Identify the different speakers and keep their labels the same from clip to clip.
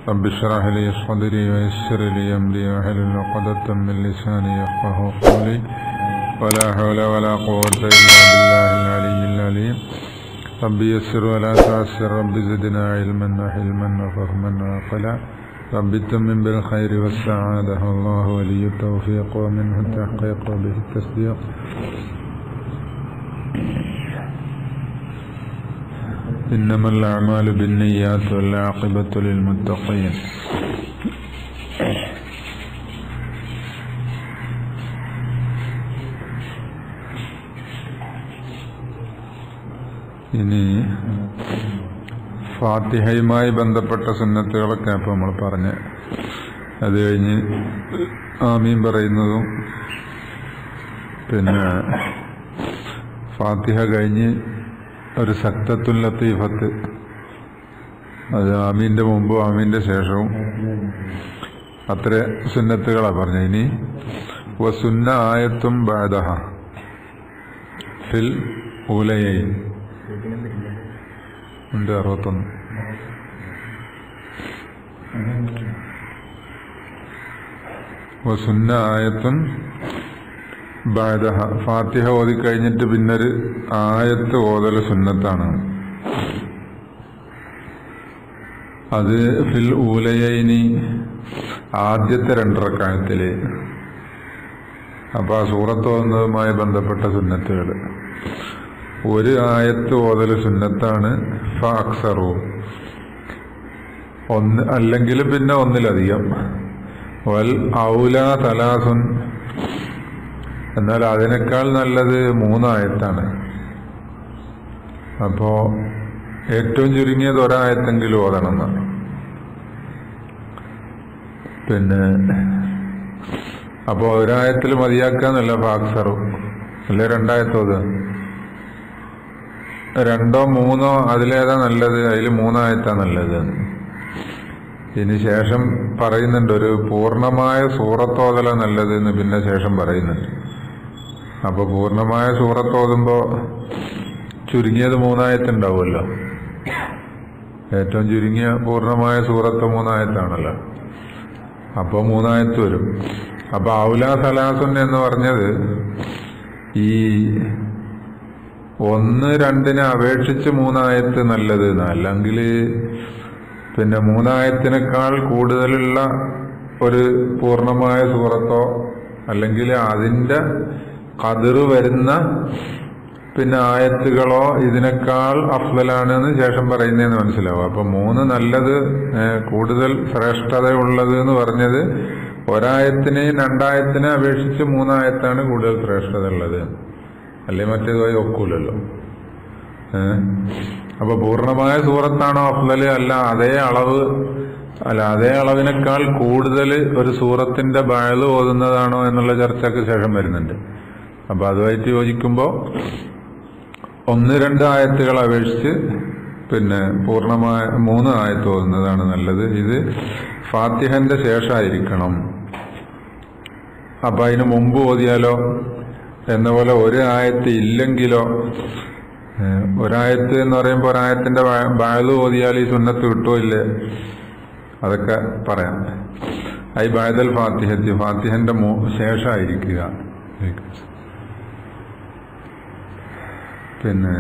Speaker 1: رب اشرح لي صدري ويسر لي أمري واحلل عقدة من لساني يفقه قولي ولا حول ولا قوة إلا بالله العلي العليم رب يسر ولا تعسر رب زدنا علما وحلما وفهما وعقلا رب تمم بالخير والسعادة الله ولي التوفيق ومنه التحقيق وبه التصديق إنما الأعمال بالنيات والعاقبة للمتقين ഇനി ഫാത്തിഹയുമായി ബന്ധപ്പെട്ട സുന്നത്തുകളൊക്കെ അപ്പോൾ നമ്മൾ പറഞ്ഞ് അത് കഴിഞ്ഞ് ആമീൻ പറയുന്നതും പിന്നെ ഫാത്തിഹ കഴിഞ്ഞ് ഒരു സക്തത്തുൽ ലത്തീഫത്ത് അത് ആമീൻ്റെ മുമ്പും ആമീൻ്റെ ശേഷവും അത്ര സുന്നത്തുകളാണ് പറഞ്ഞത് ഇനി വസുന്ന ആയത്തും ബാദഹ ഫിൽ ഊലയൈ ഉണ്ട് അറുപത്തൊന്ന് വസുന്ന ആയത്തും ബാദഹ ഫാത്തിഹ ഓതി കഴിഞ്ഞിട്ട് പിന്നൊരു ആയത്ത് ഓതൽ സുന്നത്താണ് അത് ഫിൽ ഊലയൈനി ആദ്യത്തെ രണ്ടറക്കാലത്തില് അപ്പോൾ ആ സൂറത്ത് ഓതുന്നതുമായി ബന്ധപ്പെട്ട സുന്നത്തുകൾ ഒരു ആയത്ത് ഓതൽ സുന്നത്താണ് ഫ അക്സറു ഒന്ന് അല്ലെങ്കിൽ പിന്നെ ഒന്നിലധികം വൽ ഔല തലാസുൻ എന്നാൽ അതിനേക്കാൾ നല്ലത് മൂന്നായത്താണ് അപ്പോ ഏറ്റവും ചുരുങ്ങിയത് ഒരായത്തെങ്കിലും ഓതണം എന്നാണ് പിന്നെ അപ്പോൾ ഒരായത്തിൽ മതിയാക്കാന്നല്ല ഫാക്സറു അല്ലെ രണ്ടായത്തോത് രണ്ടോ മൂന്നോ അതിലേതാ നല്ലത് അതിൽ മൂന്നായത്താ നല്ലത് ഇനി ശേഷം പറയുന്നുണ്ട് ഒരു പൂർണ്ണമായ സൂറത്തോതല നല്ലത് എന്ന് പിന്നെ ശേഷം പറയുന്നുണ്ട് അപ്പോൾ പൂർണ്ണമായ സൂറത്തോതുമ്പോൾ ചുരുങ്ങിയത് മൂന്നായത്തുണ്ടാവുമല്ലോ ഏറ്റവും ചുരുങ്ങിയ പൂർണ്ണമായ സൂറത്ത് മൂന്നായത്താണല്ലോ അപ്പോൾ മൂന്നായത്ത് വരും അപ്പോൾ ഔല സലാസുൻ എന്ന് പറഞ്ഞത് ഈ ഒന്ന് രണ്ടിനെ അപേക്ഷിച്ച് മൂന്നായത്ത് നല്ലത് അല്ലെങ്കിൽ പിന്നെ മൂന്നായത്തിനേക്കാൾ കൂടുതലുള്ള ഒരു പൂർണ്ണമായ സൂറത്തോ അല്ലെങ്കിൽ അതിൻ്റെ കതിറ് വരുന്ന പിന്നെ ആയത്തുകളോ ഇതിനേക്കാൾ അഫ്ലലാണെന്ന് ശേഷം പറയുന്നതെന്ന് മനസ്സിലാവും അപ്പം മൂന്ന് നല്ലത് കൂടുതൽ ശ്രേഷ്ഠതയുള്ളത് എന്ന് പറഞ്ഞത് ഒരായത്തിനെയും രണ്ടായത്തിനെ അപേക്ഷിച്ച് മൂന്നായത്താണ് കൂടുതൽ ശ്രേഷ്ഠത ഉള്ളത് അല്ലെ മറ്റേതുമായി ഒക്കൂലല്ലോ അപ്പൊ പൂർണ്ണമായ സൂറത്താണോ അഫ്ലല് അല്ല അതേ അളവ് അല്ല അതേ അളവിനേക്കാൾ കൂടുതൽ ഒരു സൂറത്തിന്റെ ബയല് ഓതുന്നതാണോ എന്നുള്ള ചർച്ചയ്ക്ക് ശേഷം വരുന്നുണ്ട് അപ്പൊ അതുമായിട്ട് യോജിക്കുമ്പോൾ ഒന്ന് രണ്ട് ആയത്തുകൾ അപേക്ഷിച്ച് പിന്നെ പൂർണ്ണമായ മൂന്ന് ആയത്ത് ഓതുന്നതാണ് നല്ലത് ഇത് ഫാത്തിഹന്റെ ശേഷമായിരിക്കണം അപ്പൊ അതിന് മുമ്പ് ഓതിയാലോ എന്ന പോലെ ഒരു ആയത്ത് ഇല്ലെങ്കിലോ ഒരായത്ത് എന്ന് പറയുമ്പോൾ ഒരായത്തിന്റെ ബാഴ് ഓതിയാൽ ഈ സുന്നത്ത് കിട്ടുമോ ഇല്ലേ അതൊക്കെ പറയാം ഐ ബായതൽ ഫാത്തിഹത്തി ഫാത്തിഹന്റെ ശേഷമായിരിക്കുക പിന്നെ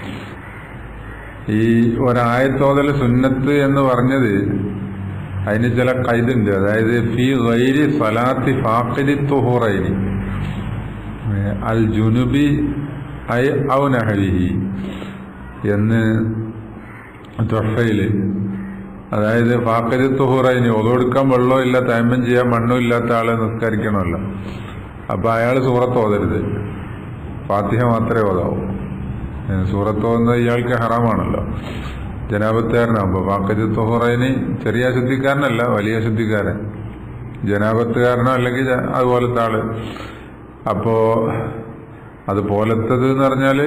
Speaker 1: ഈ ഒരായത്തോതൽ സുന്നത്ത് എന്ന് പറഞ്ഞത് അതിന് ചില കൈതുണ്ട് അതായത് ഫി ഗൈരി സലാത്തി ഫാഖിരി തുഹുറൈനി അൽ ജുനുബി ഐ ഔ നഹരിഹി എന്ന് തൊഫയില് അതായത് ഫാഖിരി തുഹുറൈനി ഒതുകൊടുക്കാൻ വെള്ളവും ഇല്ല തൈമം ചെയ്യാൻ മണ്ണും ഇല്ലാത്ത ആളെ നിസ്കരിക്കണമല്ലോ അപ്പൊ അയാൾ സൂറത്ത് ഓതരുത് ഫാത്തിഹ മാത്രമേ ഓതാവൂ സൂറത്ത് ഓതുന്നത് ഇയാൾക്ക് ഹറാമാണല്ലോ ജനാപത്തുകാരനാകുമ്പോൾ ഫാഖിരി തുഹുറൈനി ചെറിയ അശുദ്ധിക്കാരനല്ല വലിയ അശുദ്ധിക്കാരൻ ജനാപത്തുകാരനോ അല്ലെങ്കിൽ അതുപോലത്തെ ആള് അപ്പോ അത് പോലത്തത് എന്ന് പറഞ്ഞാല്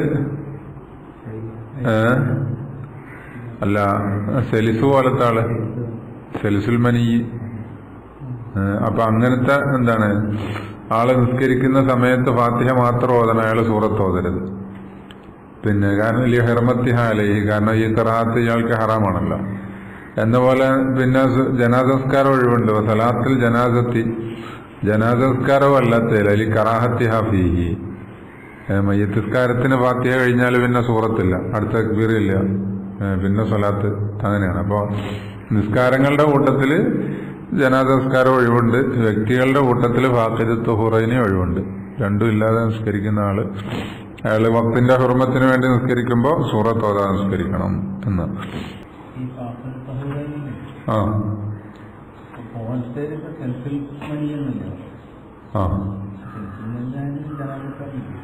Speaker 1: അല്ല സെലിസ് പോലത്തെ ആള് സെലിസുൽ മനി അപ്പൊ അങ്ങനത്തെ എന്താണ് ആള് നിസ്കരിക്കുന്ന സമയത്ത് ഫാത്തിഹ മാത്രം ഓതണം അയാൾ സൂറത്ത് ഓതരുത് പിന്നെ കാരണം ഈ ഹെർമത്തിഹ അലൈഹി കാരണം ഈ കറാത്ത് ഇയാൾക്ക് ഹറാമാണല്ലോ എന്ന പോലെ പിന്നെ സ് ജനാസംസ്കാരം ഒഴിവുണ്ട് സലാത്തിൽ ജനാസത്തി ജനാസംസ്കാരവും അല്ലാത്തതിൽ അലി കറാഹത്തി ഹാഫിഹി മയ്യത്തിസ്കാരത്തിന് ഫാത്തിഹ കഴിഞ്ഞാൽ പിന്നെ സൂറത്തില്ല അടുത്ത തക്ബീറില്ല ഏ, പിന്നെ സ്വലാത്ത് അങ്ങനെയാണ് അപ്പോൾ നിസ്കാരങ്ങളുടെ കൂട്ടത്തിൽ ജനാസംസ്കാരം ഒഴിവുണ്ട് വ്യക്തികളുടെ കൂട്ടത്തിൽ ഫാത്തിദ് തുഹുറൈന് ഒഴിവുണ്ട് രണ്ടും ഇല്ലാതെ നിസ്കരിക്കുന്ന ആള് അയാൾ വക്തിന്റെ ഹുർമത്തിന് വേണ്ടി നിസ്കരിക്കുമ്പോൾ സൂറത്ത് ഓതാ നിസ്കരിക്കണം എന്ന്
Speaker 2: ഈ പാപ്പൻ സഹോദരനെ
Speaker 1: ആ
Speaker 2: പോലത്തെ സെൽഫിൽ മണിയൊന്നുമില്ല
Speaker 1: ആ
Speaker 2: സെൽഫിൽ മണിയാനും ജനാധിപത്യം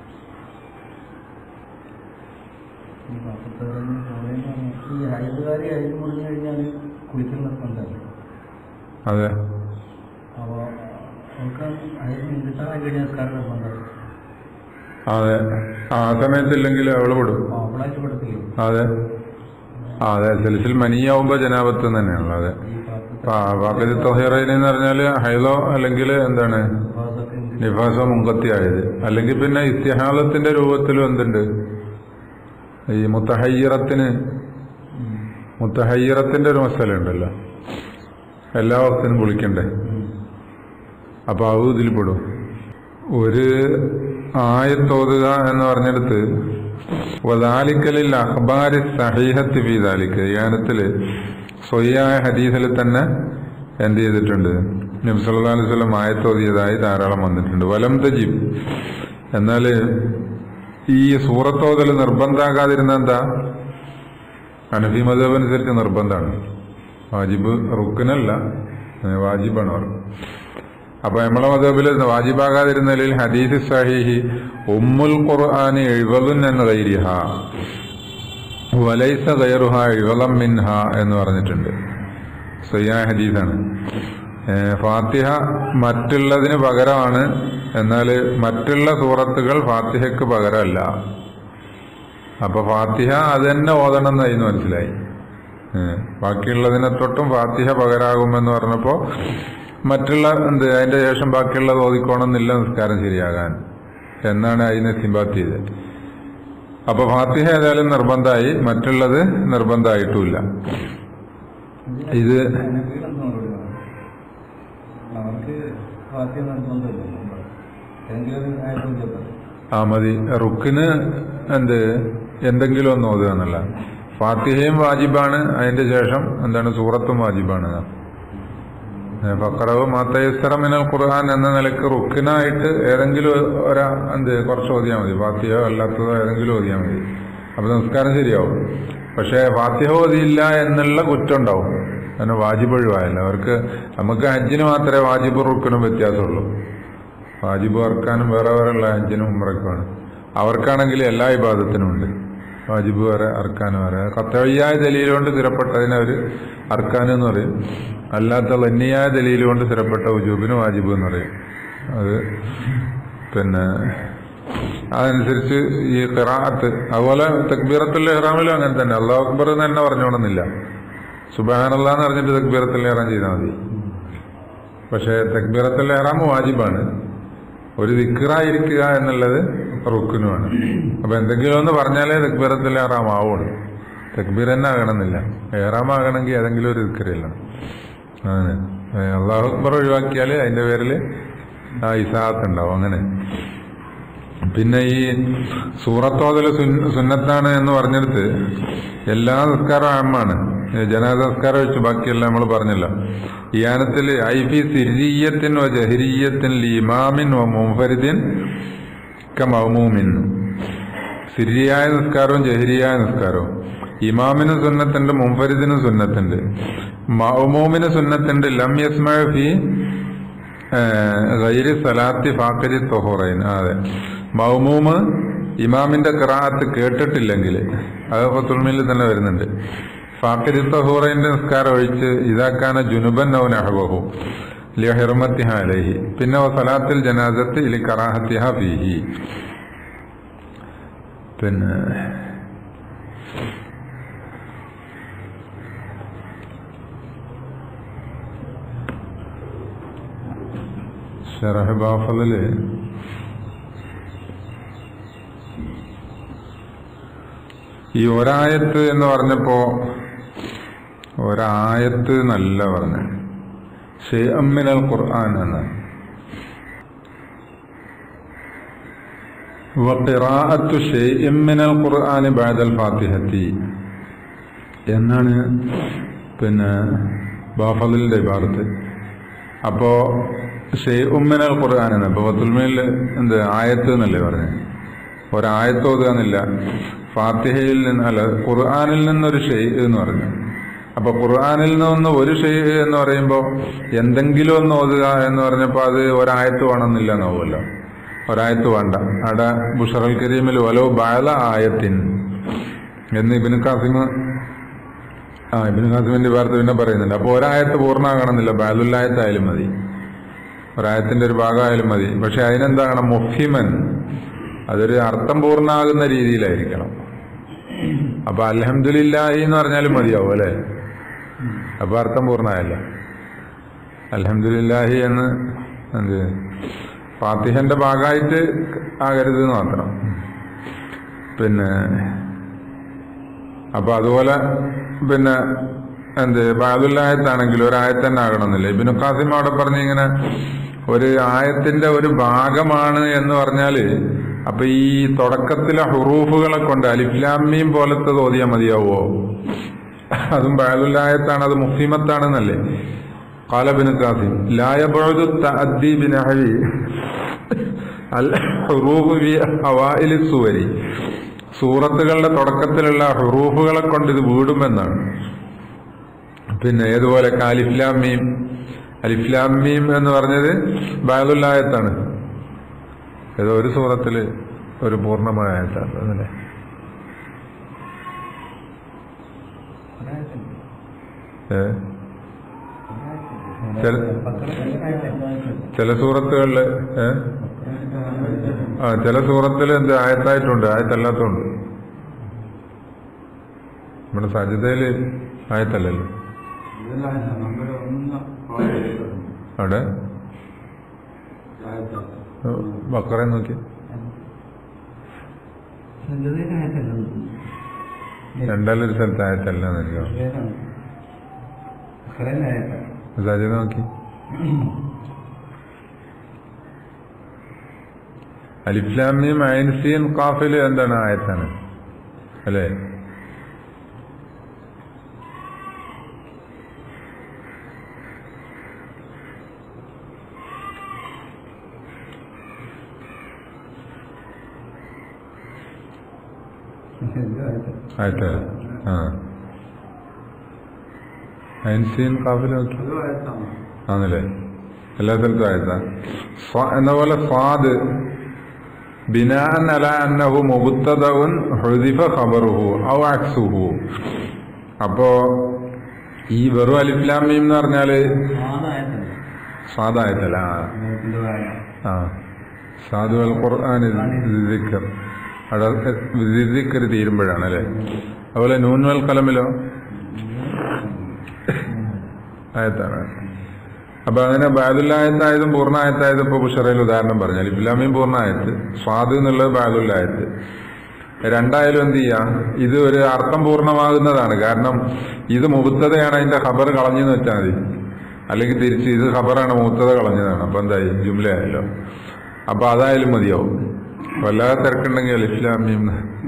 Speaker 2: ഈ പാപ്പത്തോടനെ പോലെന്ന് പറഞ്ഞാൽ ഈ ഹൈദുകാരി അഴിഞ്ഞു മുറിഞ്ഞു കഴിഞ്ഞാൽ കുളിക്കുന്ന നിർബന്ധമല്ല
Speaker 1: അതെ
Speaker 2: അപ്പോൾ അവർക്ക് അഴിഞ്ഞ് കിട്ടാൻ കഴിഞ്ഞ നിസ്കാരം നിർബന്ധം
Speaker 1: അതെ ആ സമയത്തില്ലെങ്കിൽ അവള് വിടും
Speaker 2: അപ്പോൾ അവളായിട്ട് പെടത്തില്ലേ
Speaker 1: അതെ ആ അതെ സെൽഫിൽ മനിയാവുമ്പോ ജനാപത്ത് തന്നെയാണല്ലോ അതെ
Speaker 2: ഈ പാപ്പ
Speaker 1: വാക്കതി തൊഹീറൈന് എന്ന് പറഞ്ഞാല് ഹൈലോ അല്ലെങ്കിൽ എന്താണ്
Speaker 2: വിഭാഗമൊക്കെ ഉണ്ട്
Speaker 1: നിഫാസ മുങ്കത്തിയായത് അല്ലെങ്കിൽ പിന്നെ ഇസ്തിഹാലത്തിന്റെ രൂപത്തിലും എന്തുണ്ട് ഈ മുത്തഹയ്യറത്തിന് മുത്തഹയ്യറത്തിന്റെ ഒരു മസല ഉണ്ടല്ലോ എല്ലാ വക്തിനും കുളിക്കണ്ടേ അപ്പൊ അത് ഇതിൽ പെടും ഒരു ആയത്തോതുക എന്ന് പറഞ്ഞെടുത്ത് വദാലിക്കലിൽ അഖ്ബാരി സഹീഹത്ത് ഫി ദാലിക്ക് യാനത്തില് സ്വയ്യായ ഹദീസിൽ തന്നെ എന്ത് ചെയ്തിട്ടുണ്ട് നബി സല്ലല്ലാഹു അലൈഹി വസല്ലം ആയത്തോതിയതായി ധാരാളം വന്നിട്ടുണ്ട് വലം തജിബ് എന്നാൽ ഈ സൂറത്തോതൽ നിർബന്ധാകാതിരുന്ന എന്താ അനഫി മതബ് അനുസരിച്ച് നിർബന്ധമാണ് വാജിബ് റുക്കിനല്ല ഏ, വാജിബാണ് അവർ അപ്പൊ നമ്മളെ മതബിൽ വാജിബാകാതിരുന്നതിൽ ഹദീസ് സഹീഹി ഉമ്മുൽ ഖുർആാനി എഴുവലുൻ എന്ന് കൈരിഹ വലൈസ ഗൈറുഹ എഴുവലം മിൻഹ എന്ന് പറഞ്ഞിട്ടുണ്ട് സയ്യായ ഹദീസാണ് ഏ, ഫാത്തിഹ മറ്റുള്ളതിന് പകരമാണ് എന്നാൽ മറ്റുള്ള സൂറത്തുകൾ ഫാത്തിഹയ്ക്ക് പകരമല്ല അപ്പൊ ഫാത്തിഹ അത് തന്നെ ഓതണം എന്നായിരുന്നു മനസ്സിലായി ഏ, ബാക്കിയുള്ളതിനെ തൊട്ടും ഫാത്തിഹ പകരാകുമെന്ന് പറഞ്ഞപ്പോ മറ്റുള്ള എന്ത് അതിന്റെ ശേഷം ബാക്കിയുള്ളത് ഓതിക്കോണമെന്നില്ല നിസ്കാരം ശരിയാകാൻ എന്നാണ് അതിനെ സിമ്പാത്ത് ചെയ്തത് അപ്പൊ ഫാത്തിഹ ഏതായാലും നിർബന്ധമായി മറ്റുള്ളത് നിർബന്ധമായിട്ടുമില്ല ഇത്
Speaker 2: അനഫികളെന്തോ മറുപടി പറയും. അവർക്ക് വാദ്യം നിർബന്ധമില്ല ഏതെങ്കിലും ഒരു ആയതും ചെറുപ്പം
Speaker 1: ആ മതി റുക്കിന് എന്ത് എന്തെങ്കിലും ഒന്ന് ഓതുക എന്നുള്ള ഫാത്തിഹയും വാജിബാണ് അതിന്റെ ശേഷം എന്താണ് സൂറത്തും വാജിബാണ് ഫക്കറവ് മാത്തയസ്തറ മിനൽ ഖുർആൻ എന്ന നിലക്ക് റുക്കിനായിട്ട് ഏതെങ്കിലും ഒരാ എന്ത് കുറച്ച് ഓതിയാൽ മതി ഫാത്തിഹ അല്ലാത്തതോ ഏതെങ്കിലും ഓതിയാൽ മതി അപ്പൊ സംസ്കാരം ശരിയാവും പക്ഷേ ഫാത്തിഹ ഓതിയില്ല എന്നുള്ള കുറ്റം ഉണ്ടാവും കാരണം വാജിബ് ഒഴിവായല്ല അവർക്ക് നമുക്ക് ഹജ്ജിന് മാത്രമേ വാജിബ് റുക്കിനും വ്യത്യാസമുള്ളൂ വാജിബ് അർക്കാനും വേറെ വേറെ ഉള്ള ഹജ്ജിനും ഉമ്രക്കുമാണ് അവർക്കാണെങ്കിൽ എല്ലാ വിഭാഗത്തിനും ഉണ്ട് വാജിബ് വേറെ അർക്കാനും വേറെ കത്തഴിയായ ദലീൽ കൊണ്ട് സ്ഥിരപ്പെട്ടതിനെ അവർ അർക്കാൻ എന്ന് പറയും അല്ലാത്ത ലന്നിയായ ദലീൽ കൊണ്ട് സ്ഥിരപ്പെട്ട ഉജൂബിന് വാജിബ് എന്ന് പറയും അത് പിന്നെ അതനുസരിച്ച് ഈ ഖിറാഅത്ത് അതുപോലെ തക്ബീറത്തുൽ ഇഹ്റാമിലും അങ്ങനെ തന്നെ അള്ളാഹു അക്ബർ എന്ന് തന്നെ പറഞ്ഞോണമെന്നില്ല സുബാനല്ലാ എന്ന് പറഞ്ഞിട്ട് തക്ബീറത്തുൽ ഇഹ്റാം ചെയ്താൽ മതി പക്ഷേ തക്ബീറത്തുൽ ഇഹ്റാം വാജിബാണ് ഒരു ദിക്കറായിരിക്കുക എന്നുള്ളത് റുക്കിനുമാണ് അപ്പൊ എന്തെങ്കിലും ഒന്ന് പറഞ്ഞാലേ തക്ബീറത്തുൽ ഇഹ്റാം ആവുള്ളൂ തക്ബീർ തന്നെ ആകണമെന്നില്ല ഇഹ്റാം ആകണമെങ്കിൽ ഏതെങ്കിലും ഒരു ദിക്കറില്ല അങ്ങനെ ഏ, അള്ളാഹു അക്ബർ ഒഴിവാക്കിയാൽ അതിന്റെ പേരിൽ ആ ഇസാഹത്ത് ഉണ്ടാവും അങ്ങനെ പിന്നെ ഈ സൂറത്തോതൽ സുന്നത്താണ് എന്ന് പറഞ്ഞെടുത്ത് എല്ലാ നിസ്കാരവും ആമാണ് ജനാദ നിസ്കാരം വെച്ച് ബാക്കിയെല്ലാം നമ്മൾ പറഞ്ഞല്ലോ ഈ ആനത്തിൽ ഐ ഫി സിരിയത്തിൻ വ ജഹരിയത്തിൻ ഇമാമിൻ വ മുംഫരിദിൻ ക മൗമൂമിൻ സിരിയായ നിസ്കാരവും ജഹരിയായ നിസ്കാരവും ഇമാമിന് സുന്നത്തുണ്ട് മുംഫരിദിനും സുന്നത്തുണ്ട് മൗമൂമിന് സുന്നത്തുണ്ട് ലം യസ്മ ഫി ഗൈരി സലാത്തി ഫാക്കരി തൊഹുറൈൻ അതെ മൗമൂമ് ഇമാമിന്റെ കിറാത്ത് കേട്ടിട്ടില്ലെങ്കിൽ അത് ഫത്തുൽമിൽ തന്നെ വരുന്നുണ്ട് ഫാക്കരി തൊഹൂറൈന്റെ നിസ്കാരം ഒഴിച്ച് ഇതാക്കാന ജുനുബൻ നൗൻ അഹബഹു ലിഹിർമത്തിഹ അലൈഹി പിന്നെ വ സലാത്തിൽ ജനാസത്ത് ഇലി കറാഹത്തിഹ ഫീഹി പിന്നെ ഷറഹ് ബാഫലില് ഈ ഒരായത്ത് എന്ന് പറഞ്ഞപ്പോ ഒരായത്ത് നല്ല പറഞ്ഞ ഷെയ്അമ്മിനൽ ഖുർആൻ എന്ന് വഖിറാഅത്തു ഷെയ്ഇൻ മിനൽ ഖുർആനി ബഅദൽ ഫാത്തിഹത്തി എന്നാണ് പിന്നെ ബാഫലിന്റെ ഇബാറത്ത് അപ്പോ ഷെയ്ഉമ്മിനൽ ഖുർആൻ എന്ന് ഇപ്പൊ പത്തുൽമയിൽ എന്ത് ആയത്ത് എന്നല്ലേ പറഞ്ഞത് ഒരായത്ത് ഓതുകയെന്നില്ല ഫാത്തിഹയിൽ നിന്ന് അല്ല ഖുർആാനിൽ നിന്നൊരു ഷെയ് എന്ന് പറഞ്ഞു അപ്പൊ ഖുർആാനിൽ നിന്ന് ഒരു ഷെയ് എന്ന് പറയുമ്പോൾ എന്തെങ്കിലും ഒന്ന് ഓതുക എന്ന് പറഞ്ഞപ്പോൾ അത് ഒരായത്ത് വേണമെന്നില്ല എന്നാവുമല്ലോ ഒരായത്ത് വേണ്ട അവിടെ ബുഷറൽ കരീമിൽ വലോ ബാല ആയത്തിൻ എന്ന് ഇബിന് കാസിം ആ ഇബിന് കാസിമിന്റെ ഭാരത്ത് പിന്നെ പറയുന്നുണ്ട് അപ്പോൾ ഒരായത്ത് പൂർണ്ണമാകണമെന്നില്ല ബാലുല്ലായത്തായാലും മതി ഒരായത്തിന്റെ ഒരു ഭാഗമായാലും മതി പക്ഷെ അതിനെന്താകണം മുഫിമൻ അതൊരു അർത്ഥം പൂർണ്ണമാകുന്ന രീതിയിലായിരിക്കണം അപ്പൊ അലഹമില്ലാഹി എന്ന് പറഞ്ഞാലും മതിയാവും അല്ലെ അപ്പൊ അർത്ഥം പൂർണ്ണമായല്ല അലഹമില്ലാഹി എന്ന് എന്ത് ഫാത്തിഹന്റെ ഭാഗമായിട്ട് ആകരുത് എന്ന് മാത്രം പിന്നെ അപ്പൊ അതുപോലെ പിന്നെ എന്ത് ബാദുല്ലായത്താണെങ്കിൽ ഒരു ആയത്ത് തന്നെ ആകണമെന്നില്ല ഇബിനു ഖാസിം അവിടെ പറഞ്ഞിങ്ങനെ ഒരു ആയത്തിന്റെ ഒരു ഭാഗമാണ് എന്ന് പറഞ്ഞാല് അപ്പൊ ഈ തുടക്കത്തിലെ ഹുറൂഫുകളെ കൊണ്ട് അലിഫ്ലാമിയും പോലത്തെ തോതിയാൽ മതിയാവോ അതും ബാദുല്ലായത്താണ് അത് മുഫീമത്താണെന്നല്ലേ قال ابن قاسم لا يبعد التأدي بنحو الحروف في أوائل السور സൂറത്തുകളുടെ തുടക്കത്തിലുള്ള ഹുറൂഫുകളെ കൊണ്ട് ഇത് വീടുമെന്നാണ് പിന്നെ ഏതുപോലെ അലിഫ്ലാമീം അലിഫ്ലാമീം എന്ന് പറഞ്ഞത് ബാലുല്ലായത്താണ് ഏതോ ഒരു സൂറത്തില് ഒരു പൂർണ്ണമായ ആയത്താണ് അതല്ലേ ഏ ചില- ചില സൂറത്തുകളില് ഏ ആ ചില സൂറത്തിൽ എന്ത് ആയത്തായിട്ടുണ്ട് ആയത്തല്ലാത്തതുണ്ട് നമ്മുടെ സജിതയില് ആയത്തല്ലല്ലോ അവിടെ ബക്കറ നോക്കി രണ്ടാലൊരു സ്ഥലത്ത് ആയത്തല്ല എന്നല്ലോ സജിത നോക്കി അലിഫ്ലാമിയും ഐൻസിയൻ കാഫില് എന്താണ് ആയത്താണ് അല്ലേ ആയത്ത ആ ഐൻസിയൻ കാഫില് നോക്കി ആണല്ലേ എല്ലാ സ്ഥലത്തും ആയത്ത എന്ന പോലെ സ്വാദ് ബിനാൻ അല അന്നഹു മുബുത്തദഉൻ ഹുദിഫ ഖബറുഹു ഔ അക്സുഹു അപ്പോ ഈ വെറും അലിഫ്ലാമീം എന്ന് പറഞ്ഞാല് സാദായത്തല്ല ആ സാധു അൽ ഖുർആൻ ദിക്കർ അവിടെ ദിക്കർ തീരുമ്പോഴാണ് അല്ലേ അതുപോലെ നൂൻവൽ കലമിലോ ആയത്താണ് അപ്പൊ അങ്ങനെ ബാദുല്ലായത്തായതും പൂർണ്ണായത്തായതും ഇപ്പൊ ബുഷറയിൽ ഉദാഹരണം പറഞ്ഞു അലിഫ്ലാമിയും പൂർണ്ണായത്ത് സ്വാദ് എന്നുള്ളത് ബാദുല്ലായത്ത് രണ്ടായാലും എന്ത് ചെയ്യാം ഇത് ഒരു അർത്ഥം പൂർണ്ണമാകുന്നതാണ് കാരണം ഇത് മുബുത്തതയാണ് അതിന്റെ ഖബർ കളഞ്ഞെന്ന് വെച്ചാൽ മതി അല്ലെങ്കിൽ തിരിച്ച് ഇത് ഖബറാണ് മുബുത്തത കളഞ്ഞതാണ് അപ്പൊ എന്തായി ജുംലയായല്ലോ അപ്പൊ അതായാലും മതിയാവും വല്ലാതെ തിരക്കുണ്ടെങ്കിൽ അലിഫ്ലാമിയും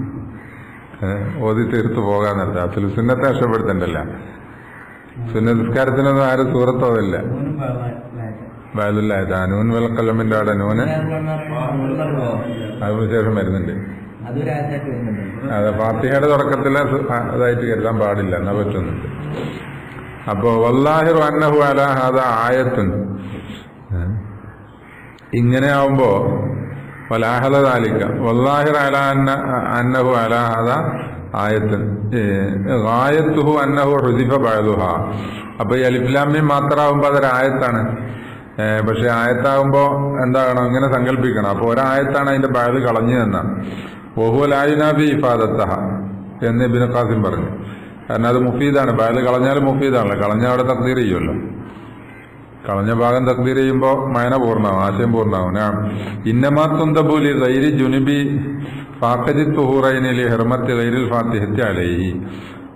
Speaker 1: ഓതി തീർത്ത് പോകാന്നല്ല അസുൽ സുന്നത്തെ നഷ്ടപ്പെടുത്തണ്ടല്ല സുന്നസ്കാരത്തിനൊന്നും ആരും സൂറത്തോതല്ല ബാലുല്ലായത് അനൂൻ വെള്ളക്കല്ലമിന്റെ അവിടെ നൂന് അതിന് ശേഷം വരുന്നുണ്ട്
Speaker 2: അതൊരാഴ്ചയായിട്ട് വരുന്നുണ്ട്
Speaker 1: അതെ ഫാത്തിഹയുടെ തുടക്കത്തിലെ സു- ആ, അതായിട്ട് കരുതാൻ പാടില്ല എന്നാ പറ്റുന്നുണ്ട് അപ്പോ വല്ലാഹിർ അന്നഹു അല ഹദ ആയത്തുൻ ഏ? ഇങ്ങനെ ആവുമ്പോ വലാഹല താലിക്ക വല്ലാഹിർ അല അന്ന അന്നഹു അല ഹദ ആയത്തുൻ ആയത്തുഹു അന്നഹു ഹുദിഫ ബഅദുഹ അപ്പൊ ഈ അലിഫ്ലാമിയും മാത്രമാകുമ്പോ അതൊരു ആയത്താണ് ഏ, പക്ഷെ ആയത്താകുമ്പോ എന്താകണം ഇങ്ങനെ സങ്കല്പിക്കണം അപ്പൊ ഒരായത്താണ് അതിന്റെ ബഅദ് കളഞ്ഞു എന്നാണ് വഹുലായുനാബി ഇഫാദത്തഹ എന്ന് ഇബിന് ഖാസിം പറഞ്ഞു കാരണം അത് മുഫീദാണ് ബഅദ് കളഞ്ഞാൽ മുഫീദാണല്ലോ കളഞ്ഞ അവിടെ തക്തീർ ചെയ്യുമല്ലോ കളഞ്ഞ ഭാഗം തക്തീർ ചെയ്യുമ്പോൾ മയന പൂർണ്ണമാവും ആശയം പൂർണ്ണമാവും ഞാൻ ഇന്നമാ തുന്തബൂലി ഗൈരി ജുനുബി ഫാക്കജി തുഹൂറൈനിലെ ഹെർമത്ത് ഗൈരിൽ ഫാത്തിഹത്തി അലൈഹി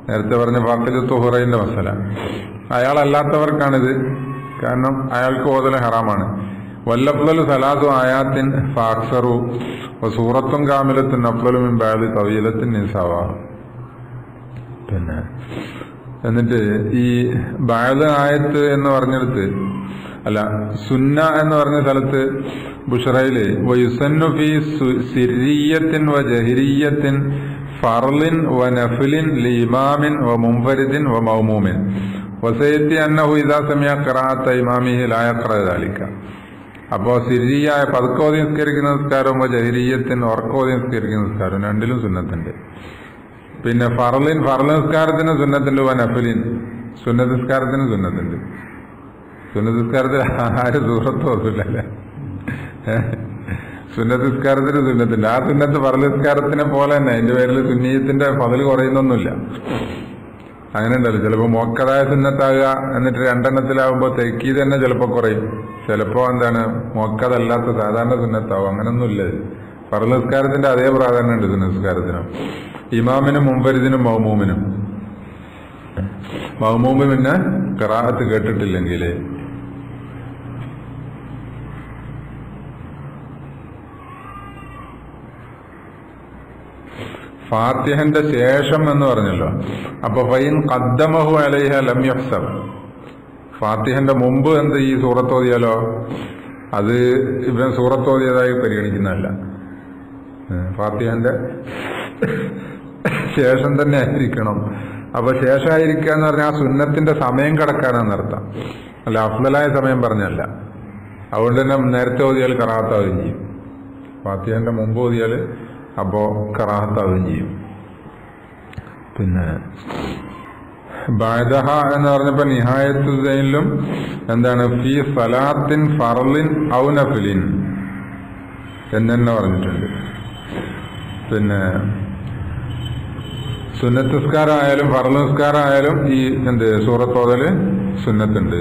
Speaker 1: നേരത്തെ പറഞ്ഞ ഫാക്കിദ് തുഹറയിന്റെ മസല അയാളല്ലാത്തവർക്കാണിത് കാരണം അയാൾക്ക് ഓതൽ ഹറാമാണ് വല്ലഫ്ലു സലാസു ആയാത്തിൻ ഫാക്സറു സൂറത്തും കാമിലത്തിൻ അഫ്ലു മിൻ ബാദി തവീലത്തിൻ നിസാവാ പിന്നെ എന്നിട്ട് ഈ ബാദ ആയത്ത് എന്ന് പറഞ്ഞെടുത്ത് അല്ല സുന്ന എന്ന് പറഞ്ഞ സ്ഥലത്ത് ബുഷറയില് വയുസന്നു ഫി സു- സിരിയത്തിൻ വ ജഹിരിയത്തിൻ ഫർലിൻ വ നഫിലിൻ ലിമാമിൻ വ മുംഫരിദിൻ വ മൗമൂമിൻ വസയത്തി അന്നഹു ഇദാ സമയ ഖിറാഅത്ത ഇമാമിഹി ലാ യഖറ ദാലിക അപ്പോ സിരിയായ പതുക്കോതി നിസ്കരിക്കുന്ന നിസ്കാരവും ജഹരീയത്തിന് ഉറക്കോതി നിസ്കരിക്കുന്ന നിസ്കാരവും രണ്ടിലും സുന്നത്തുണ്ട് പിന്നെ ഫറലിൻ ഫറൽ നിസ്കാരത്തിന് സുന്നത്തുണ്ട് വ നഫലിൻ സുന്നത്ത് നിസ്കാരത്തിന് സുന്നത്തുണ്ട് സുന്നത്ത് നിസ്കാരത്തിൽ ആരും ദൂരത്ത് ഓർത്തില്ലല്ലേ സുന്നത്ത് നിസ്കാരത്തിന് സുന്നത്തുണ്ട് ആ സുന്നത്ത് ഫറൽ നിസ്കാരത്തിനെ പോലെ തന്നെ അതിന്റെ പേരിൽ സുന്നീയത്തിന്റെ പതിൽ കുറയുന്നൊന്നുമില്ല അങ്ങനെ ഉണ്ടല്ലോ ചിലപ്പോൾ മോക്കതായ സുന്നത്താകുക എന്നിട്ട് രണ്ടെണ്ണത്തിലാവുമ്പോൾ തെക്കി തന്നെ ചിലപ്പോൾ കുറയും ചിലപ്പോൾ എന്താണ് മോക്കതല്ലാത്ത സാധാരണ സുന്നത്താവും അങ്ങനൊന്നുമില്ല ഇത്. ഫറൽ നിസ്കാരത്തിന്റെ അതേ പ്രാധാന്യം ഉണ്ട് സുന്ന നിസ്കാരത്തിനും ഇമാമിനും മുമ്പരിതിനും മൗമൂമിനും മൗമൂമ് പിന്നെ കറാഹത്ത് കേട്ടിട്ടില്ലെങ്കിൽ ഫാത്തിഹന്റെ ശേഷം എന്ന് പറഞ്ഞല്ലോ അപ്പൊ ഫൈൻ കദ്ദമഹു അലൈഹ ലം യഹ്സബ് ഫാത്തിഹന്റെ മുമ്പ് എന്ത് ഈ സൂറത്തോതിയാലോ അത് ഇവൻ സൂറത്തോതിയതായി പരിഗണിക്കുന്നതല്ല ഏ, ഫാത്തിഹന്റെ ശേഷം തന്നെ ആയിരിക്കണം അപ്പൊ ശേഷമായിരിക്കുക എന്ന് പറഞ്ഞാൽ ആ സുന്നത്തിന്റെ സമയം കിടക്കാനാണ് അർത്ഥം അല്ല അഫ്ലലായ സമയം പറഞ്ഞല്ല അതുകൊണ്ട് തന്നെ നേരത്തെ ഓതിയാൽ കറാത്താവുകയും ചെയ്യും ഫാത്തിഹന്റെ മുമ്പ് ഓതിയാൽ അപ്പോ കറാഹത്താവുകയും ചെയ്യും പിന്നെ ബാദഹ എന്ന് പറഞ്ഞപ്പോ നിഹായത്തുലും എന്താണ് ഫി സലാത്തിൻ ഫറലിൻ ഔനഫിലിൻ എന്ന് തന്നെ പറഞ്ഞിട്ടുണ്ട് പിന്നെ സുന്നത്ത് നിസ്കാരമായാലും ഫറൽ നിസ്കാരമായാലും ഈ എന്ത് സൂറത്തോതല് സുന്നത്തുണ്ട്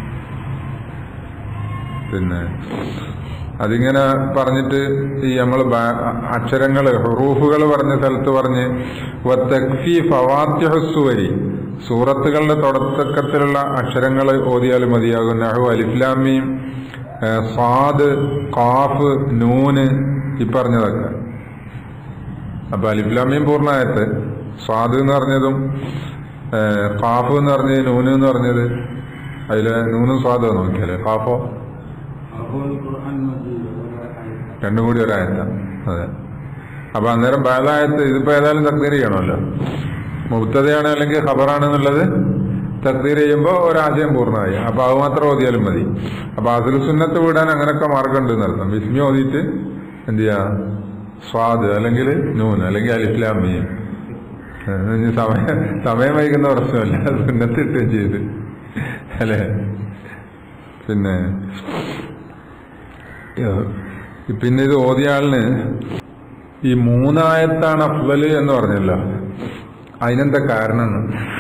Speaker 1: പിന്നെ അതിങ്ങനെ പറഞ്ഞിട്ട് ഈ നമ്മൾ അക്ഷരങ്ങൾ ഹുറൂഫുകൾ പറഞ്ഞ സ്ഥലത്ത് പറഞ്ഞ് വത്തക്ഫി ഫവാത്യഹസ്സുവരി സൂറത്തുകളുടെ തുടക്കത്തിലുള്ള അക്ഷരങ്ങൾ ഓതിയാലും മതിയാകും നഹു അലിഫ്ലാമിയും സ്വാദ് കാഫ് നൂന് ഈ പറഞ്ഞതൊക്കെ അപ്പൊ അലിഫ്ലാമിയും പൂർണ്ണമായത് സ്വാദ് എന്ന് പറഞ്ഞതും ഏഹ്, കാഫ് എന്ന് പറഞ്ഞത് നൂന് എന്ന് പറഞ്ഞത് അതില് നൂനും സ്വാദോ നോക്കിയാലേ കാഫോ
Speaker 2: അപ്പോൾ ഖുർആൻ മജീദ്
Speaker 1: രണ്ടും കൂടി ഒരായത്താണ് അതെ അപ്പൊ അന്നേരം ബാലായത്ത് ഇതിപ്പോ ഏതായാലും തക്തീർ ചെയ്യണമല്ലോ മുക്തതയാണ് അല്ലെങ്കിൽ ഖബറാണെന്നുള്ളത് തക്തീർ ചെയ്യുമ്പോൾ ഒരാശയം പൂർണ്ണമായി അപ്പൊ അത് മാത്രം ഓതിയാലും മതി അപ്പൊ അസുൽ സുന്നത്ത് വിടാൻ അങ്ങനെയൊക്കെ മാർഗമുണ്ട് എന്നർത്ഥം വിസ്മി ഓതിയിട്ട് എന്ത് ചെയ്യാ സ്വാദ് അല്ലെങ്കിൽ നൂൻ അല്ലെങ്കിൽ അലിഫ്ലാമിയും ഇനി സമയം സമയം വൈകുന്ന പ്രശ്നമല്ല സുന്നത്ത് ഇട്ടുകയും ചെയ്ത് അല്ലേ പിന്നെ ഏഹ്, പിന്നെ ഇത് ഓതിയ ആളിന് ഈ മൂന്നായത്താണ് അഫ്വല് എന്ന് പറഞ്ഞല്ലോ അതിനെന്താ കാരണം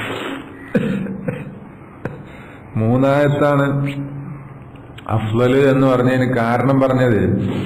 Speaker 1: മൂന്നായത്താണ് അഫ്വല് എന്ന് പറഞ്ഞതിന് കാരണം പറഞ്ഞത്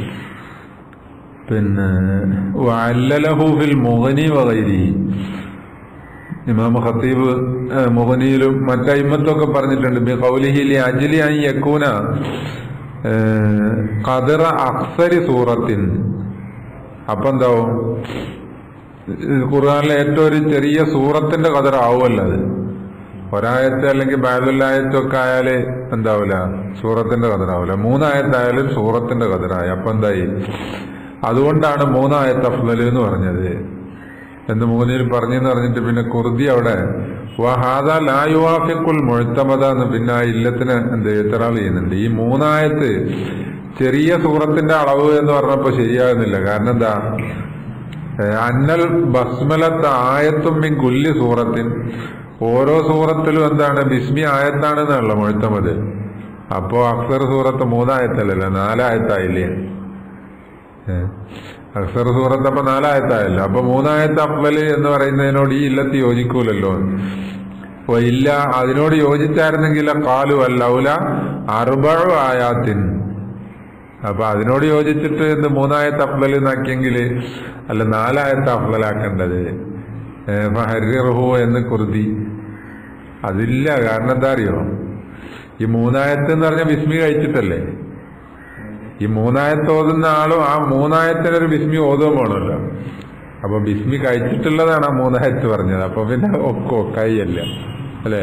Speaker 1: പിന്നെ വല്ലലഹൂഫിൽ മുഹനി വകൈരി ഇമാം ഖത്തീബ് ഏഹ്, മുഹനിയിലും മറ്റയിമത്തൊക്കെ പറഞ്ഞിട്ടുണ്ട് ബി ഖൗലിഹിലി അജ്ലി അൻ യക്കൂന ഏഹ്, ഖദറ അക്സരി സൂറത്തിൻ അപ്പൊ എന്താവും ഇത് ഖുർആനിലെ ഏറ്റവും ഒരു ചെറിയ സൂറത്തിന്റെ കഥ ആവുമല്ലോ അത് ഒരായത്ത് അല്ലെങ്കിൽ ബാലുല്ലായത്തൊക്കെ ആയാല് എന്താവൂല സൂറത്തിന്റെ കഥറാവൂല മൂന്നായത്തായാലും സൂറത്തിന്റെ കഥറായി അപ്പൊ എന്തായി അതുകൊണ്ടാണ് മൂന്നായത്ത് അഫ്ലല് എന്ന് പറഞ്ഞത് എന്ന് മൂന്നിൽ പറഞ്ഞെന്ന് പറഞ്ഞിട്ട് പിന്നെ കുർദി അവിടെ വഹാദ ലായുവാഫിക്കുൽ മുഴുത്തമത എന്ന് പിന്നെ ആ ഇല്ലത്തിന് എന്ത് എത്രാൾ ചെയ്യുന്നുണ്ട് ഈ മൂന്നായത്ത് ചെറിയ സൂറത്തിന്റെ അളവ് എന്ന് പറഞ്ഞപ്പോ ശരിയാകുന്നില്ല കാരണം എന്താ ഏ, അന്നൽ ബസ്മലത്ത് ആയത്തും മിൻ കുല്ലി സൂറത്തിൻ ഓരോ സൂറത്തിലും എന്താണ് ബിസ്മി ആയത്താണെന്നുള്ള മുഴുത്തമത് അപ്പോ അക്സർ സൂറത്ത് മൂന്നായത്തല്ലല്ലോ നാലായത്തായില്ലേ ഏ, അക്സർ സൂറത്ത് അപ്പൊ നാലായത്തായല്ലോ അപ്പൊ മൂന്നായത്ത് അഫ്വല് എന്ന് പറയുന്നതിനോട് ഈ ഇല്ലത്ത് യോജിക്കൂലല്ലോ അപ്പൊ ഇല്ല അതിനോട് യോജിച്ചായിരുന്നെങ്കിൽ കാലു അല്ലൗല അറുബഴു ആയാത്തിൻ അപ്പൊ അതിനോട് യോജിച്ചിട്ട് എന്ത് മൂന്നായത്ത് അഫ്ലൽ എന്നാക്കിയെങ്കിൽ അല്ല നാലായത്ത് അഫ്ലലാക്കേണ്ടത് ഹരിറഹു എന്ന് കുറുതി അതില്ല കാരണം എന്താ അറിയോ ഈ മൂന്നായത്ത് എന്ന് പറഞ്ഞാൽ ബിസ്മി കഴിച്ചിട്ടല്ലേ ഈ മൂന്നായത്ത് ഓതുന്ന ആളും ആ മൂന്നായത്തിനൊരു ബിസ്മി ഓതുകയും വേണമല്ലോ അപ്പൊ ബിസ്മി കഴിച്ചിട്ടുള്ളതാണ് ആ മൂന്നായത്ത് പറഞ്ഞത് അപ്പൊ പിന്നെ ഒക്കോ കൈയല്ല അല്ലേ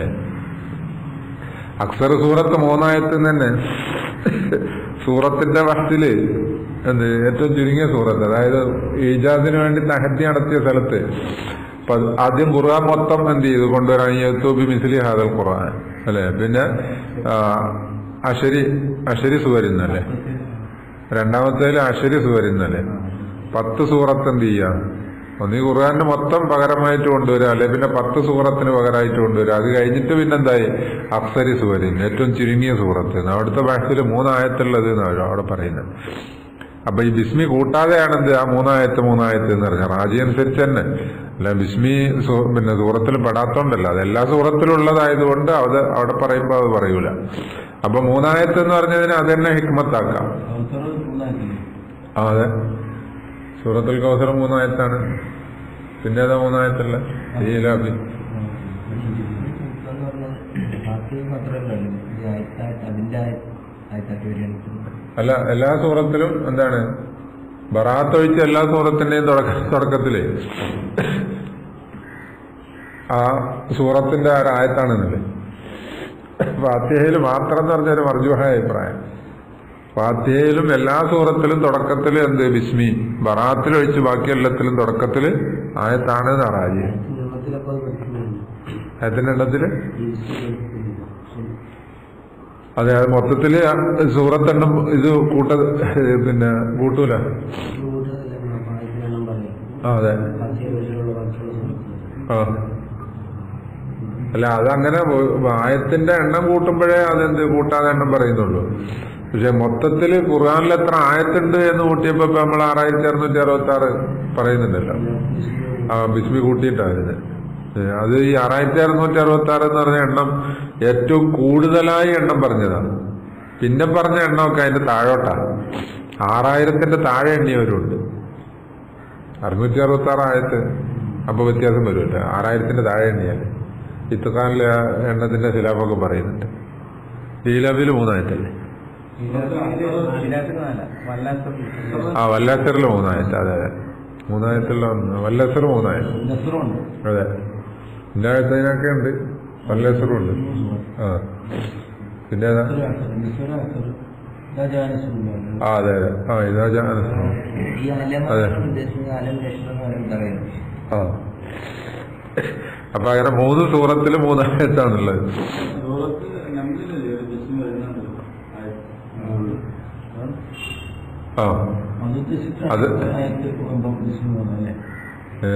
Speaker 1: അക്സർ സൂറത്ത് മൂന്നായത്ത് തന്നെ സൂറത്തിന്റെ വസ്തില് എന്ത് ഏറ്റവും ചുരുങ്ങിയ സൂറത്ത് അതായത് ഈജാദിന് വേണ്ടി തഹദ്യ നടത്തിയ സ്ഥലത്ത് അപ്പൊ ആദ്യം ഖുർആൻ മൊത്തം എന്ത് ചെയ്തു കൊണ്ടുവരാൻ യൂബി മിസ്ലി ഹാദൽ ഖുർആൻ അല്ലെ പിന്നെ ആ, അശരി അശരി സുവരുന്നല്ലേ രണ്ടാമത്തേല് അശരി സുവരുന്നല്ലേ പത്ത് സൂറത്ത് എന്ത് ചെയ്യാം ഒന്നീ ഖുർആാനിന് മൊത്തം പകരമായിട്ട് കൊണ്ടുവരിക അല്ലെ പിന്നെ പത്ത് സൂറത്തിന് പകരമായിട്ട് കൊണ്ടുവരിക അത് കഴിഞ്ഞിട്ട് പിന്നെന്തായി അഫ്സരി സുവരിൻ ഏറ്റവും ചുരുങ്ങിയ സൂറത്ത് അവിടുത്തെ ഭാഷയിൽ മൂന്നായത്തുള്ളത് എന്നാണ് അവിടെ പറയുന്നത് അപ്പൊ ഈ ബിസ്മി കൂട്ടാതെയാണ് എന്ത് ആ മൂന്നായത്ത് മൂന്നായത്ത് എന്ന് പറഞ്ഞാൽ റാജി അനുസരിച്ച് തന്നെ അല്ല ബിസ്മി സൂ- പിന്നെ സൂറത്തിൽ പെടാത്തോണ്ടല്ല അത് എല്ലാ സൂറത്തിലും ഉള്ളതായതുകൊണ്ട് അത് അവിടെ പറയുമ്പോൾ അത് പറയൂല അപ്പൊ മൂന്നായത്ത് എന്ന് പറഞ്ഞതിന് അത് തന്നെ ഹിക്മത്താക്കാം
Speaker 2: കൗസർ മൂന്നായിട്ടില്ലേ
Speaker 1: ആ, അതെ സൂറത്തുൽ കൗസർ മൂന്നായത്താണ് പിന്നെ ഏതാ മൂന്നായത്തല്ല ഈ ലാബി
Speaker 2: ബാക്കി മാത്രമല്ല ഈ ആയത്താ- അതിന്റെ ആയ- ആയത്തായിട്ട് വരികയാണ്
Speaker 1: അല്ല എല്ലാ സൂറത്തിലും എന്താണ് ബറാത്ത് ഒഴിച്ച എല്ലാ സൂറത്തിന്റെയും തുടക്ക തുടക്കത്തില് ആ സൂറത്തിന്റെ ആ ഒരു ആയത്താണെന്നല്ലേ ഫാത്തിഹയിൽ മാത്രം എന്ന് പറഞ്ഞൊരു മർജുഹായ അഭിപ്രായം ഫാത്തിഹയിലും എല്ലാ സൂറത്തിലും തുടക്കത്തിൽ എന്ത് ബിസ്മി ബറാത്തിൽ ഒഴിച്ച് ബാക്കി എല്ലാത്തിലും തുടക്കത്തിൽ ആയത്താണ് എന്നാണ് റാജി
Speaker 2: നീളത്തിലപ്പോൾ അത് പഠിക്കുന്നുണ്ട്
Speaker 1: ആയത്തിന്റെ എണ്ണത്തില്
Speaker 2: ഈ
Speaker 1: അതെ അത് മൊത്തത്തില് സൂറത്തെണ്ണം ഇത് കൂട്ട പിന്നെ കൂട്ടൂല
Speaker 2: കൂടുതലെണ്ണം പറയാം
Speaker 1: ആ അതെ
Speaker 2: ബാക്കി വീട്ടിലുള്ള ബാക്കിയുള്ള സുഹൃത്തുക്കൾ
Speaker 1: ആ അല്ല അതങ്ങനെ വ- ആയത്തിന്റെ എണ്ണം കൂട്ടുമ്പോഴേ അതെന്ത് കൂട്ടാതെ എണ്ണം പറയുന്നുള്ളൂ പക്ഷെ മൊത്തത്തിൽ ഖുർആാനിൽ എത്ര ആയത്തുണ്ട് എന്ന് കൂട്ടിയപ്പോ ഇപ്പൊ നമ്മൾ ആറായിരത്തി അറുന്നൂറ്റി അറുപത്തി ആറ് പറയുന്നുണ്ടല്ലോ ആ ബിസ്മി കൂട്ടിയിട്ടായിരുന്നു അത് ഈ ആറായിരത്തി അറുന്നൂറ്റി അറുപത്തി ആറ് എന്ന് പറഞ്ഞ എണ്ണം ഏറ്റവും കൂടുതലായി എണ്ണം പറഞ്ഞതാണ് പിന്നെ പറഞ്ഞ എണ്ണമൊക്കെ അതിന്റെ താഴോട്ടാണ് ആറായിരത്തിന്റെ താഴെ എണ്ണിയവരുണ്ട് അറുന്നൂറ്റി അറുപത്തി ആറ് ആയത്ത് അപ്പൊ വ്യത്യാസം വരുമല്ലോ ആറായിരത്തിന്റെ താഴെ എണ്ണിയാൽ ഇത്തുക്കാനിലെ എണ്ണത്തിന്റെ ശിലാഫൊക്കെ പറയുന്നുണ്ട് ലീലാബിൽ മൂന്നായത്തല്ലേ ആ വല്ലാസറിൽ മൂന്നായത്ത് അതെ അതെ മൂന്നായത്തുള്ള ഒന്ന് വല്ലസർ മൂന്നായത്ത്
Speaker 2: നസറുണ്ട്
Speaker 1: അതെ എൻ്റെ ആയത്തിനൊക്കെ ഉണ്ട് വല്ലസറും ഉണ്ട് ആ പിന്നെ ഏതാ ആ അതെ അതെ ആ ഇതാ ജാ-
Speaker 2: ഈ അലം
Speaker 1: അതെ.
Speaker 2: ഉദ്ദേശിക്കുന്ന അലം ലക്ഷണം പറയുന്നത്
Speaker 1: ആ അപ്പൊ അങ്ങനെ മൂന്ന് സൂറത്തിൽ മൂന്നായത്താണുള്ളത് ആ അത് ഏ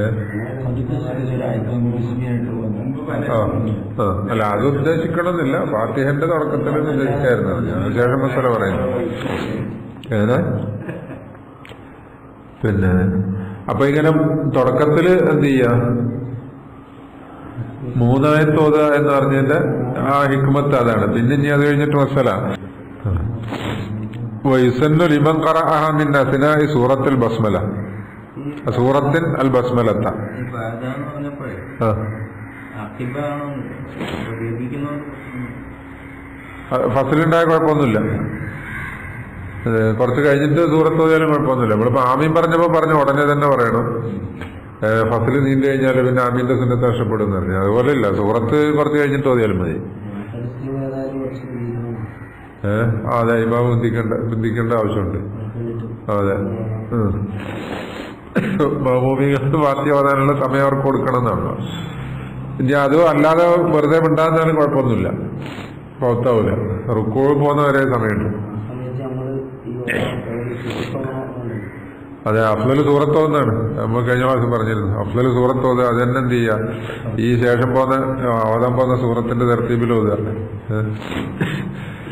Speaker 1: ആ ആ അല്ല അത് ഉദ്ദേശിക്കണമെന്നില്ല ഫാത്തിഹന്റെ തുടക്കത്തിൽ ഉദ്ദേശിച്ചായിരുന്നു അതിനുശേഷം മസല പറയുന്നു ഏതാ പിന്നെ അപ്പൊ ഇങ്ങനെ തുടക്കത്തില് എന്ത് ചെയ്യാ മൂന്നായത്തോത എന്ന് പറഞ്ഞതിന്റെ ആ ഹിക്മത്ത് അതാണ് പിന്നെ ഇനി അത് കഴിഞ്ഞിട്ട് മസല വൈസന്നു ലിമൻ ഖറഅഹ മിൻ അസ്നാഇ സൂറത്തുൽ ബസ്മല സൂറത്തിൻ അൽ ബസ്മലത്ത
Speaker 2: ബാധാന്ന് പറഞ്ഞപ്പോഴേ
Speaker 1: ആ
Speaker 2: അക്കിബാണോ ഉപയോഗിക്കുന്നത്
Speaker 1: ഫസലുണ്ടായ കുഴപ്പമൊന്നുമില്ല ഇത് കുറച്ച് കഴിഞ്ഞിട്ട് സൂറത്ത് പോയാലും കുഴപ്പമൊന്നുമില്ല നമ്മളിപ്പോ ആമീൻ പറഞ്ഞപ്പോ പറഞ്ഞു ഉടനെ തന്നെ പറയണം ഏഹ് ഫസല് നീണ്ടു കഴിഞ്ഞാൽ പിന്നെ ആമീന്റെ സുന്നത്ത് നഷ്ടപ്പെടും എന്ന് പറഞ്ഞു അതുപോലെ ഇല്ല സൂറത്ത് കുറച്ച് കഴിഞ്ഞിട്ട് ഓതിയാലും മതി
Speaker 2: ഫലസ്തീൻ ഏതായാലും കുറച്ച് ഉപയോഗിക്കണം
Speaker 1: ഏഹ് ആ അതെ ഇമാം ബന്ധിക്കേണ്ട ബന്ധിക്കേണ്ട ആവശ്യമുണ്ട് ആ, അതെ ഭൂമികൾക്ക് വാത്തി ഓതാനുള്ള സമയം അവർക്ക് കൊടുക്കണം എന്നാണല്ലോ ഇനി അത് അല്ലാതെ വെറുതെ മിണ്ടാന്നാലും കുഴപ്പമൊന്നുമില്ല പൗത്താവൂല റുക്കോൾ പോകുന്ന വരെ സമയമുണ്ട്
Speaker 2: ആ സമയത്ത് നമ്മൾ ഈ
Speaker 1: അതെ അഫ്ലൽ സൂറത്തോന്നാണ് നമ്മൾ കഴിഞ്ഞ പ്രാവശ്യം പറഞ്ഞിരുന്നു അഫ്ലൽ സൂറത്തോത് അത് തന്നെ എന്ത് ചെയ്യുക ഈ ശേഷം പോകുന്ന ഓതാൻ പോകുന്ന സൂറത്തിന്റെ തർത്തീപിൽ ഓതുക ഏഹ്?